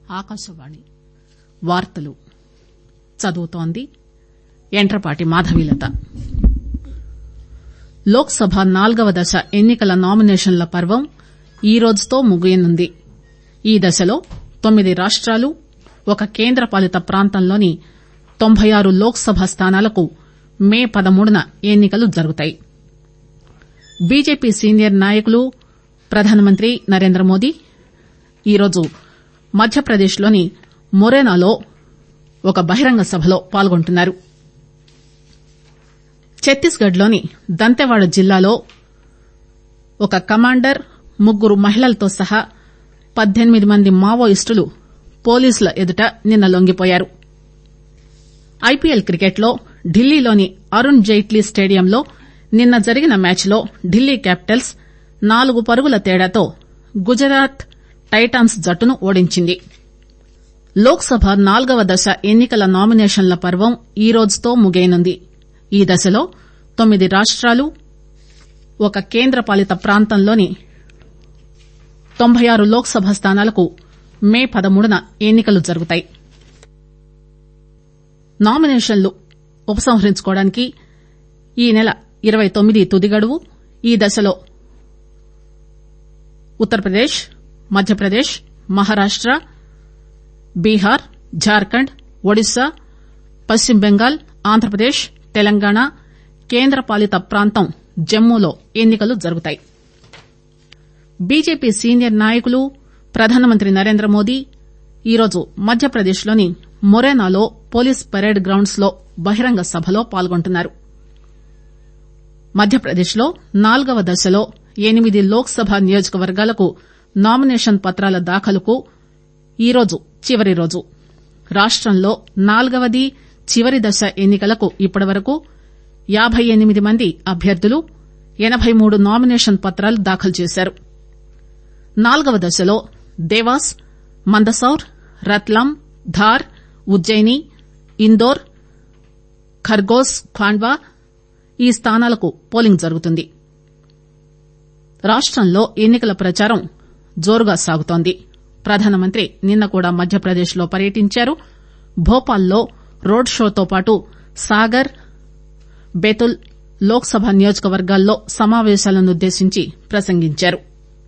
ఆకాశవాణి వార్తలు చదువుతోంది యంట్రపాటి మాధవీలత లోక్ సభ నాల్గవ దశ ఎన్ని కల నామినేషన్ల పర్వం ఈ రోజుతో ముగియనుంది ఈ దశలో తొమ్మిది రాష్టాలు ఒక కేంద్ర పాలిత ప్రాంతంలోని తొంభై ఆరు లోక్ సభ స్థానాలకు మే పదమూడున ఎన్ని కలు జరుగుతాయి బీజేపీ సీనియర్ నాయకులు ప్రధానమంత్రి నరేంద్రమోదీ ఈరోజు మధ్యప్రదేశ్ లోని మొరేనాలో ఒక బహిరంగ సభలో పాల్గొంటున్నారు ఛత్తీస్ గఢ్ లోని దంతెవాడ జిల్లాలో ఒక కమాండర్ ముగ్గురు మహిళలతో సహా పద్దెనిమిది మంది మావోయిస్టులు పోలీసుల ఎదుట నిన్న లొంగిపోయారు ఐపీఎల్ క్రికెట్ లో ఢిల్లీలోని అరుణ్ జైట్లీ స్టేడియంలో నిన్న జరిగిన మ్యాచ్ లో ఢిల్లీ క్యాపిటల్స్ నాలుగు పరుగుల తేడాతో గుజరాత్ టైటాన్స్ జట్టును ఓడించింది లోక్ సభ నాల్గవ దశ ఎన్ని కల నామినేషన్ల పర్వం ఈ రోజుతో ముగియనుంది ఈ దశలో తొమ్మిది రాష్టాలు ఒక కేంద్ర పాలిత ప్రాంతంలోని తొంభై ఆరు లోక్ సభ స్థానాలకు మే పదమూడున ఎన్ని కలు జరుగుతాయి నామినేషన్లు ఉపసంహరించుకోవడానికి ఈ నెల ఇరవై తొమ్మిది తుది గడువు ఈ దశలో ఉత్తరప్రదేశ్ మధ్యప్రదేశ్ మహారాష్ట బీహార్ జార్ఖండ్ ఒడిశా పశ్చిమ బెంగాల్ ఆంధ్రప్రదేశ్ తెలంగాణ కేంద్ర పాలిత ప్రాంతం జమ్మూలో ఎన్ని కలు జరుగుతాయి బీజేపీ సీనియర్ నాయకులు ప్రధానమంత్రి నరేంద్రమోదీ ఈరోజు మధ్యప్రదేశ్ లోని మొరేనాలో పోలీస్ పరేడ్ గ్రౌండ్స్ లో బహిరంగ సభలో పాల్గొంటున్నారు మధ్యప్రదేశ్ లో నాల్గవ దశలో ఎనిమిది లోక్ సభ నియోజకవర్గాలకు నామినేషన్ పత్రాల దాఖలుకు ఈరోజు చివరి రోజు రాష్టంలో నాల్గవది చివరి దశ ఎన్ని కలకు ఇప్పటివరకు యాబై ఎనిమిది మంది అభ్యర్థులు ఎనబై మూడు నామినేషన్ పత్రాలు దాఖలు చేశారు నాల్గవ దశలో దేవాస్ మందసౌర్ రత్లాం ధార్ ఉజ్జయిని ఇందోర్ ఖర్గోస్ ఖాండ్వా ఈ స్థానాలకు పోలింగ్ జరుగుతుంది రాష్టంలో ఎన్ని కల ప్రచారం జోరుగా సాగుతోంది ప్రధానమంత్రి నిన్న కూడా మధ్యప్రదేశ్ లో పర్యటించారు భోపాల్లో రోడ్ షోతో పాటు సాగర్ బేతుల్ లోక్ సభ నియోజకవర్గాల్లో సమావేశాలనుద్దేశించి ప్రసంగించారు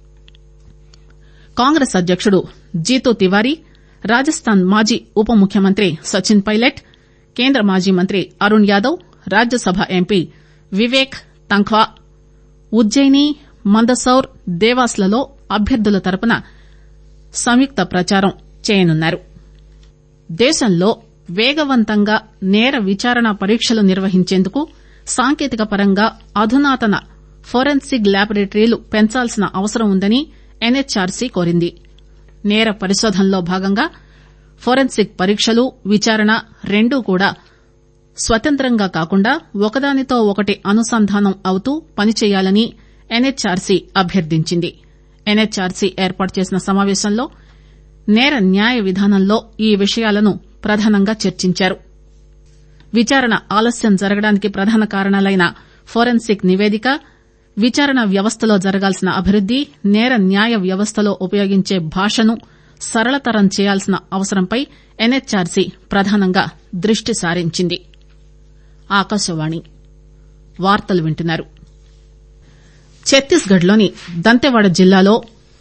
కాంగ్రెస్ అధ్యకుడు జీతూ తివారీ రాజస్థాన్ మాజీ ఉప ముఖ్యమంత్రి సచిన్ పైలట్ కేంద్ర మాజీ మంత్రి అరుణ్ యాదవ్ రాజ్యసభ ఎంపీ వివేక్ తంఖ్వా ఉజ్జయిని మందసౌర్ దేవాస్ లలో అభ్యర్థుల తరపున సంయుక్త ప్రచారం చేయనున్నారు దేశంలో వేగవంతంగా నేర విచారణ పరీక్షలు నిర్వహించేందుకు సాంకేతిక పరంగా అధునాతన ఫోరెన్సిక్ ల్యాబొరేటరీలు పెంచాల్సిన అవసరం ఉందని ఎన్హెచ్ఆర్సీ కోరింది నేర పరిశోధనలో భాగంగా ఫోరెన్సిక్ పరీక్షలు విచారణ రెండూ కూడా స్వతంత్రంగా కాకుండా ఒకదానితో ఒకటి అనుసంధానం అవుతూ పనిచేయాలని ఎన్హెచ్ఆర్సీ అభ్యర్థించింది ఎన్హెచ్ఆర్సీ ఏర్పాటు చేసిన సమావేశంలో నేర న్యాయ విధానంలో ఈ విషయాలను ప్రధానంగా చర్చించారు విచారణ ఆలస్యం జరగడానికి ప్రధాన కారణాలైన ఫోరెన్సిక్ నివేదిక విచారణ వ్యవస్థలో జరగాల్సిన అభివృద్ది నేర న్యాయ వ్యవస్థలో ఉపయోగించే భాషను సరళతరం చేయాల్సిన అవసరంపై ఎన్హెచ్ఆర్సీ ప్రధానంగా దృష్టి సారించింది ఆకాశవాణి వార్తలు వింటున్నారు ఛత్తీస్ గఢ్ లోని దంతెవాడ జిల్లాలో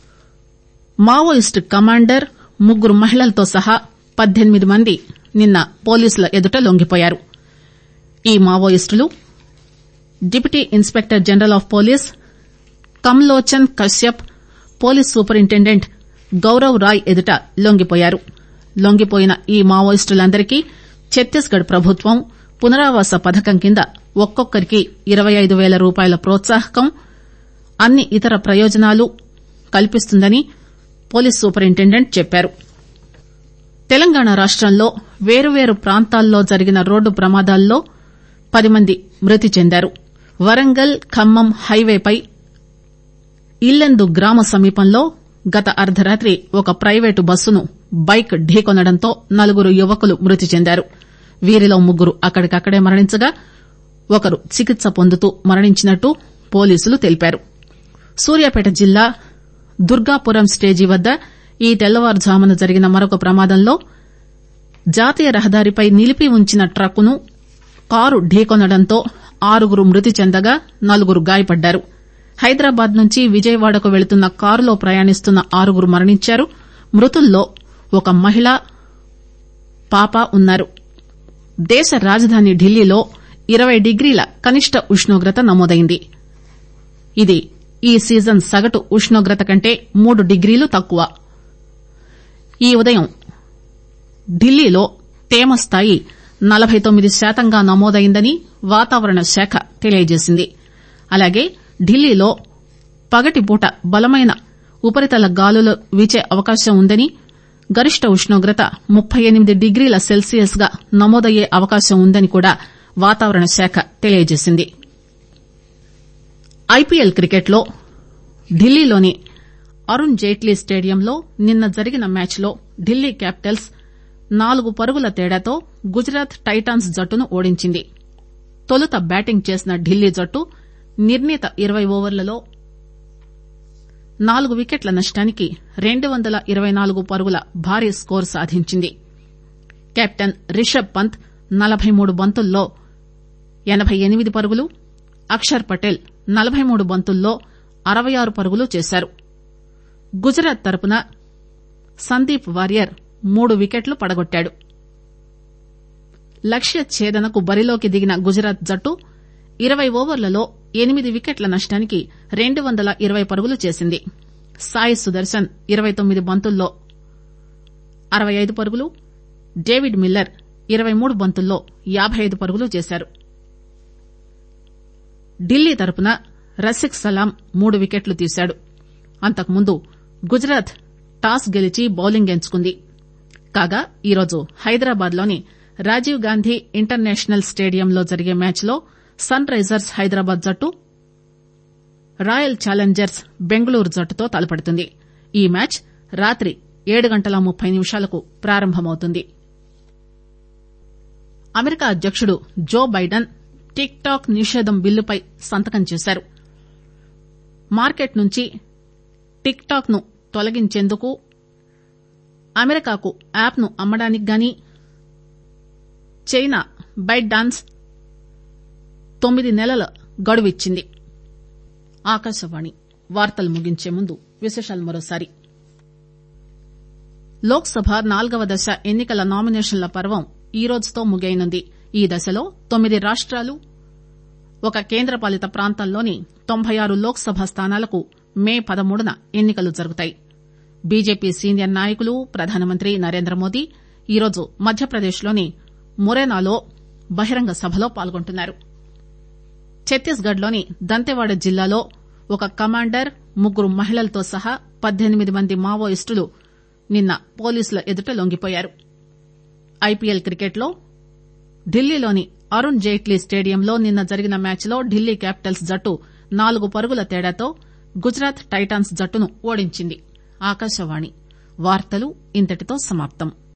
మావోయిస్టు కమాండర్ ముగ్గురు మహిళలతో సహా పద్దెనిమిది మంది నిన్న పోలీసుల ఎదుట లొంగిపోయారు ఈ మావోయిస్టులు deputy inspector general of police Kamlochan Kashyap police superintendent Gaurav Rai ఎదుట లొంగిపోయారు లొంగిపోయిన ఈ మావోయిస్టులందరికీ ఛత్తీస్ గఢ్ ప్రభుత్వం పునరావాస పథకం కింద ఒక్కొక్కరికి ఇరవై ఐదు పేల రూపాయల ప్రోత్సాహకం అన్ని ఇతర ప్రయోజనాలు కల్పిస్తుందని పోలీస్ సూపరింటెండెంట్ చెప్పారు తెలంగాణ రాష్టంలో వేరువేరు ప్రాంతాల్లో జరిగిన రోడ్డు ప్రమాదాల్లో పది మంది మృతి చెందారు వరంగల్ ఖమ్మం హైవేపై ఇల్లెందు గ్రామ సమీపంలో గత అర్దరాత్రి ఒక ప్రైవేటు బస్సును బైక్ ఢీకొనడంతో నలుగురు యువకులు మృతి చెందారు వీరిలో ముగ్గురు అక్కడికక్కడే మరణించగా ఒకరు చికిత్స పొందుతూ మరణించినట్టు పోలీసులు తెలిపారు సూర్యాపేట జిల్లా దుర్గాపురం స్టేజీ వద్ద ఈ తెల్లవారుఝామున జరిగిన మరొక ప్రమాదంలో జాతీయ రహదారిపై నిలిపి ఉంచిన ట్రక్కును కారు ఢీకొనడంతో ఆరుగురు మృతి చెందగా నలుగురు గాయపడ్డారు హైదరాబాద్ నుంచి విజయవాడకు వెళుతున్న కారులో ప్రయాణిస్తున్న ఆరుగురు మరణించారు మృతుల్లో ఒక మహిళ పాప ఉన్నారు దేశ రాజధాని ఢిల్లీలో ఇరవై డిగ్రీల కనిష్ట ఉష్ణోగ్రత నమోదైంది ఇది ఈ సీజన్ సగటు ఉష్ణోగ్రత కంటే మూడు డిగ్రీలు తక్కువ ఈ ఉదయం ఢిల్లీలో తేమ స్థాయి నలబై తొమ్మిది శాతంగా నమోదైందని వాతావరణ శాఖ తెలియజేసింది అలాగే ఢిల్లీలో పగటిపూట బలమైన ఉపరితల గాలులు వీచే అవకాశం ఉందని గరిష్ట ఉష్ణోగ్రత ముప్పై ఎనిమిది డిగ్రీల సెల్సియస్ గా నమోదయ్యే అవకాశం ఉందని కూడా వాతావరణ శాఖ తెలియజేసింది ఐపీఎల్ క్రికెట్లో ఢిల్లీలోని అరుణ్ జైట్లీ స్టేడియంలో నిన్న జరిగిన మ్యాచ్లో ఢిల్లీ క్యాపిటల్స్ నాలుగు పరుగుల తేడాతో గుజరాత్ టైటాన్స్ జట్టును ఓడించింది తొలుత బ్యాటింగ్ చేసిన ఢిల్లీ జట్టు నిర్ణీత ఇరవై ఓవర్లలో నాలుగు వికెట్ల నష్టానికి రెండు వందల ఇరవై నాలుగు పరుగుల భారీ స్కోరు సాధించింది కెప్టెన్ రిషబ్ పంత్ నలబై మూడు బంతుల్లో ఎనబై ఎనిమిది పరుగులు అక్షర్ పటేల్ నలబై మూడు బంతుల్లో అరవై ఆరు పరుగులు చేశారు గుజరాత్ తరపున సందీప్ వారియర్ మూడు వికెట్లు పడగొట్టాడు లక్ష్య ఛేదనకు బరిలోకి దిగిన గుజరాత్ జట్టు ఇరవై ఓవర్లలో ఎనిమిది వికెట్ల నష్టానికి రెండు వందల ఇరవై పరుగులు చేసింది సాయి సుదర్శన్ ఇరవై తొమ్మిది బంతుల్లో అరవై ఐదు పరుగులు డేవిడ్ మిల్లర్ ఇరవై మూడు బంతుల్లో యాబై ఐదు పరుగులు చేశారు ఢిల్లీ తరపున రసిక్ సలాం మూడు వికెట్లు తీశాడు అంతకుముందు గుజరాత్ టాస్ గెలిచి బౌలింగ్ ఎంచుకుంది కాగా ఈరోజు హైదరాబాద్ లోని రాజీవ్ గాంధీ ఇంటర్నేషనల్ స్టేడియంలో జరిగే మ్యాచ్లో సన్ రైజర్స్ హైదరాబాద్ జట్టు రాయల్ ఛాలెంజర్స్ బెంగళూరు జట్టుతో తలపడుతుంది ఈ మ్యాచ్ రాత్రి ఏడు గంటల ముప్పై నిమిషాలకు ప్రారంభమవుతుంది అమెరికా అధ్యకుడు జో బైడెన్ టిక్ టాక్ నిషేధం బిల్లుపై సంతకం చేశారు మార్కెట్ నుంచి టిక్ టాక్ ను తొలగించేందుకు అమెరికాకు యాప్ ను అమ్మడానికి గాని చైనా బైట్ డాన్స్ తొమ్మిది నెలల గడువిచ్చింది ఆకాశవాణి వార్తలు ముగించే ముందు విశేషాలు మరోసారి లోక్ సభ నాల్గవ దశ ఎన్నికల నామినేషన్ల పర్వం ఈ రోజుతో ముగియనుంది ఈ దశలో తొమ్మిది రాష్టాలు ఒక కేంద్రపాలిత ప్రాంతంలోని తొంభై ఆరు లోక్ సభ స్థానాలకు మే పదమూడున ఎన్నికలు జరుగుతాయి బీజేపీ సీనియర్ నాయకులు ప్రధానమంత్రి నరేంద్రమోదీ ఈరోజు మధ్యప్రదేశ్లోని మురేనాలో బహిరంగ సభలో పాల్గొంటున్నారు ఛత్తీస్ గఢ్ లోని దంతెవాడ జిల్లాలో ఒక కమాండర్ ముగ్గురు మహిళలతో సహా పద్దెనిమిది మంది మావోయిస్టులు నిన్న పోలీసుల ఎదుట లొంగిపోయారు ఐపీఎల్ క్రికెట్లో ఢిల్లీలోని అరుణ్ జైట్లీ స్టేడియంలో నిన్న జరిగిన మ్యాచ్లో ఢిల్లీ క్యాపిటల్స్ జట్టు నాలుగు పరుగుల తేడాతో గుజరాత్ టైటాన్స్ జట్టును ఓడించింది ఆకాశవాణి వార్తలు ఇంతటితో సమాప్తం